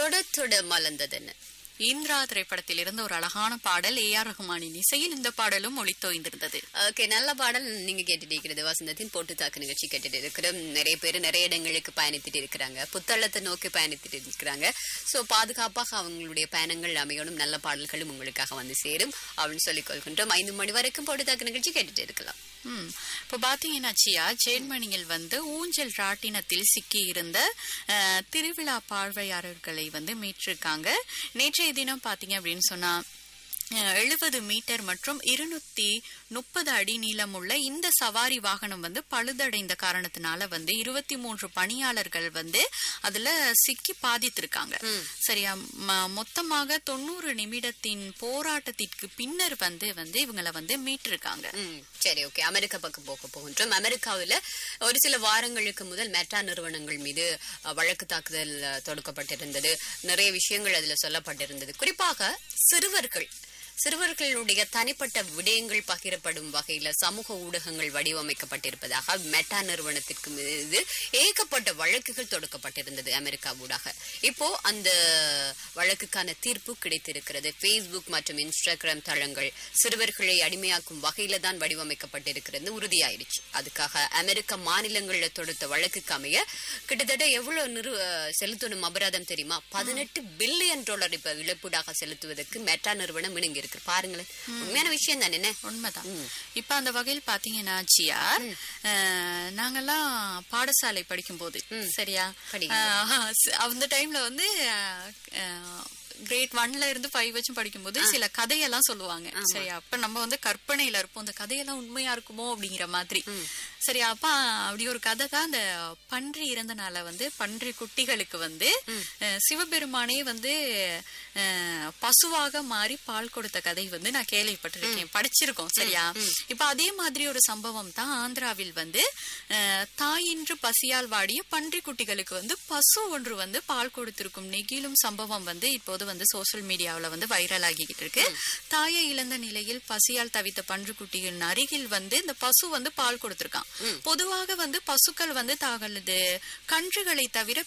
தொட தொட மலர்ந்ததென்ன இந்திரா திரைப்படத்தில் இருந்த ஒரு அழகான பாடல் ஏ ஆர் ரஹ்மானின் இசையில் இந்த பாடலும் ஒளித்தோய்ந்திருந்தது ஓகே நல்ல பாடல் நீங்க கேட்டுட்டு இருக்கிறது வசந்தத்தின் போட்டு தாக்கு நிகழ்ச்சி கேட்டுட்டு இருக்கிறோம் நிறைய பேர் நிறைய இடங்களுக்கு பயணித்துட்டு இருக்கிறாங்க புத்தளத்தை நோக்கி பயணித்துட்டு இருக்கிறாங்க சோ பாதுகாப்பாக அவங்களுடைய பயணங்கள் அமையணும் நல்ல பாடல்களும் உங்களுக்காக வந்து சேரும் அப்படின்னு சொல்லிக் கொள்கின்றோம் ஐந்து மணி வரைக்கும் போட்டு தாக்கு நிகழ்ச்சி கேட்டுட்டு இருக்கலாம் ம் இப்போ பாத்தீங்கன்னா சியா ஜெர்மனியில் வந்து ஊஞ்சல் ராட்டினத்தில் சிக்கி இருந்த அஹ், திருவிழா பார்வையாளர்களை வந்து மீட்டிருக்காங்க நேற்றைய தினம் பாத்தீங்க அப்படின்னு சொன்னா எழுபது மீட்டர் மற்றும் இருநூத்தி முப்பது அடி நீளமுள்ள இந்த சவாரி வாகனம் வந்து பழுதடைந்த காரணத்தினால வந்து இருபத்தி மூன்று பணியாளர்கள் வந்து அதுல சிக்கி பாதித்திருக்காங்க சரியா ம- மொத்தமாக தொண்ணூறு நிமிடத்தின் போராட்டத்திற்கு பின்னர் வந்து வந்து இவங்களை வந்து மீட்டிருக்காங்க ம், சரி ஓகே அமெரிக்கா பக்கம் போக போகின்றோம் அமெரிக்காவில் ஒரு சில வாரங்களுக்கு முதல் மெட்டா நிறுவனங்கள் மீது அஹ், வழக்கு தாக்குதல் அஹ், தொடுக்கப்பட்டிருந்தது நிறைய விஷயங்கள் அதுல சொல்லப்பட்டிருந்தது குறிப்பாக சிறுவர்கள் சிறுவர்களுடைய தனிப்பட்ட விடயங்கள் பகிரப்படும் வகையில சமூக ஊடகங்கள் வடிவமைக்கப்பட்டிருப்பதாக மெட்டா நிறுவனத்திற்கு மீது ஏகப்பட்ட வழக்குகள் தொடுக்கப்பட்டிருந்தது அமெரிக்கா ஊடாக இப்போ அந்த வழக்குக்கான தீர்ப்பு கிடைத்திருக்கிறது Facebook மற்றும் இன்ஸ்டாகிராம் தளங்கள் சிறுவர்களை அடிமையாக்கும் வகையில தான் வடிவமைக்கப்பட்டிருக்கிறது உறுதியாயிடுச்சு அதுக்காக அமெரிக்க மாநிலங்கள்ல தொடுத்த வழக்குக்கு அமைய கிட்டத்தட்ட எவ்வளவு நிறு அஹ், செலுத்தணும் அபராதம் தெரியுமா பதினெட்டு பில்லியன் டாலர் இப்ப இழப்பீடாக செலுத்துவதற்கு மெட்டா நிறுவனம் இணங்கி இருக்கு பாருங்களேன் உண்மையான விஷயம் தானே என்ன உண்மைதான் இப்ப அந்த வகையில் பாத்தீங்கன்னா சியா அஹ், நாங்கெல்லாம் பாடசாலை படிக்கும்போது சரியா படிக்கும்போது. அஹ், ஸ்- அந்த டைம்ல வந்து கிரேட் ஒன்ல இருந்து ஃபைவ் வச்சும் படிக்கும்போது சில கதையெல்லாம் சொல்லுவாங்க சரியா அப்ப நம்ம வந்து கற்பனையில இருப்போம் அந்த கதையெல்லாம் உண்மையா இருக்குமோ அப்படிங்கிற மாதிரி சரியா அப்ப அப்படி ஒரு கதை தான் அந்த பன்றி இறந்தனால வந்து பன்றி குட்டிகளுக்கு வந்து அஹ், சிவபெருமானே வந்து அஹ், பசுவாக மாறி பால் கொடுத்த கதை வந்து நான் கேள்விப்பட்டிருக்கேன் படிச்சிருக்கோம் சரியா இப்ப அதே மாதிரி ஒரு சம்பவம் தான் ஆந்திராவில் வந்து அஹ், தாயின்று பசியால் வாடிய பன்றி குட்டிகளுக்கு வந்து பசு ஒன்று வந்து பால் கொடுத்திருக்கும் நெகிழும் சம்பவம் வந்து இப்போது வந்து சோஷியல் மீடியாவுல வந்து வைரல் ஆகிக்கிட்டு இருக்கு தாயை இழந்த நிலையில் பசியால் தவித்த பன்றி குட்டியின் அருகில் வந்து இந்த பசு வந்து பால் கொடுத்திருக்கான் பொதுவாக வந்து பசுக்கள் வந்து தங்களது கன்றுகளை தவிர